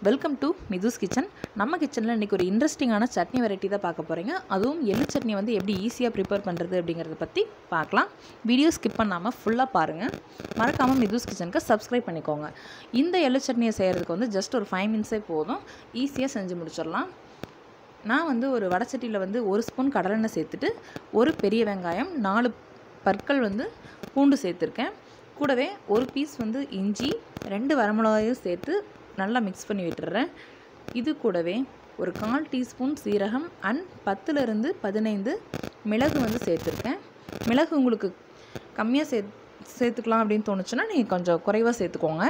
welcome to மிதுஸ் kitchen நம்ம கிச்சனில் இன்றைக்கி ஒரு இன்ட்ரெஸ்டிங்கான சட்னி வெரைட்டி தான் பார்க்க போகிறீங்க அதுவும் எள்ளு சட்னி வந்து எப்படி ஈஸியாக ப்ரிப்பேர் பண்ணுறது அப்படிங்கிறத பற்றி பார்க்கலாம் வீடியோ ஸ்கிப் பண்ணாமல் ஃபுல்லாக பாருங்கள் மறக்காமல் மிதுஸ் கிச்சனுக்கு சப்ஸ்கிரைப் பண்ணிக்கோங்க இந்த எள்ளு சட்னியை செய்கிறதுக்கு வந்து ஜஸ்ட் ஒரு ஃபைவ் மினிட்ஸே போதும் ஈஸியாக செஞ்சு முடிச்சிடலாம் நான் வந்து ஒரு வடச்சட்டியில் வந்து ஒரு ஸ்பூன் கடலெண்ணெய் சேர்த்துட்டு ஒரு பெரிய வெங்காயம் நாலு பற்கள் வந்து பூண்டு சேர்த்துருக்கேன் கூடவே ஒரு பீஸ் வந்து இஞ்சி ரெண்டு வரமிளகாயும் சேர்த்து நல்லா மிக்ஸ் பண்ணி விட்டுறேன் இது கூடவே ஒரு கால் டீஸ்பூன் சீரகம் அண்ட் பத்துலேருந்து பதினைந்து மிளகு வந்து சேர்த்துருக்கேன் மிளகு உங்களுக்கு கம்மியாக சே சேர்த்துக்கலாம் அப்படின்னு தோணுச்சுன்னா நீங்கள் கொஞ்சம் குறைவாக சேர்த்துக்கோங்க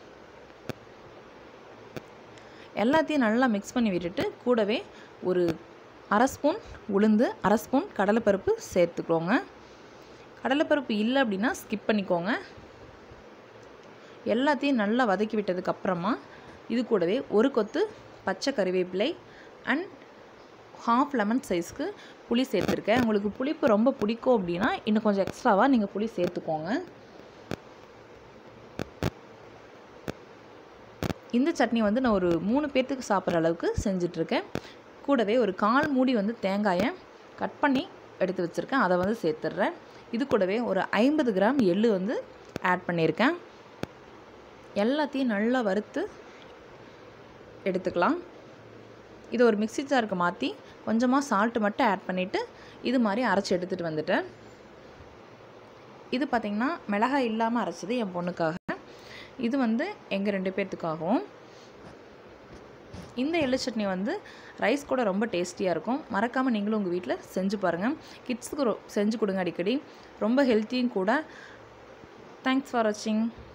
எல்லாத்தையும் நல்லா மிக்ஸ் பண்ணி விட்டுட்டு கூடவே ஒரு அரை ஸ்பூன் உளுந்து அரை ஸ்பூன் கடலைப்பருப்பு சேர்த்துக்கோங்க கடலைப்பருப்பு இல்லை அப்படின்னா ஸ்கிப் பண்ணிக்கோங்க எல்லாத்தையும் நல்லா வதக்கி விட்டதுக்கப்புறமா இது கூடவே ஒரு கொத்து பச்சை கறிவேப்பிலை அண்ட் ஹாஃப் லெமன் சைஸ்க்கு புளி சேர்த்துருக்கேன் உங்களுக்கு புளிப்பு ரொம்ப பிடிக்கும் அப்படின்னா இன்னும் கொஞ்சம் எக்ஸ்ட்ராவாக நீங்கள் புளி சேர்த்துக்கோங்க இந்த சட்னி வந்து நான் ஒரு மூணு பேர்த்துக்கு சாப்பிட்ற அளவுக்கு செஞ்சிட்ருக்கேன் கூடவே ஒரு கால் மூடி வந்து தேங்காயை கட் பண்ணி எடுத்து வச்சுருக்கேன் அதை வந்து சேர்த்துட்றேன் இது கூடவே ஒரு ஐம்பது கிராம் எள்ளு வந்து ஆட் பண்ணியிருக்கேன் எல்லாத்தையும் நல்லா வறுத்து எடுத்துக்கலாம் இது ஒரு மிக்சி ஜாருக்கு மாற்றி கொஞ்சமாக சால்ட்டு மட்டும் ஆட் பண்ணிவிட்டு இது மாதிரி அரைச்சி எடுத்துகிட்டு வந்துட்டேன் இது பார்த்திங்கன்னா மிளகாய் இல்லாமல் அரைச்சது என் பொண்ணுக்காக இது வந்து எங்கள் ரெண்டு பேர்த்துக்காகவும் இந்த எள்ளு சட்னி வந்து ரைஸ் கூட ரொம்ப டேஸ்டியாக இருக்கும் மறக்காமல் நீங்களும் உங்கள் வீட்டில் செஞ்சு பாருங்கள் கிட்ஸுக்கு ரொ செஞ்சு கொடுங்க அடிக்கடி ரொம்ப ஹெல்த்தியும் கூட தேங்க்ஸ் ஃபார் வாட்சிங்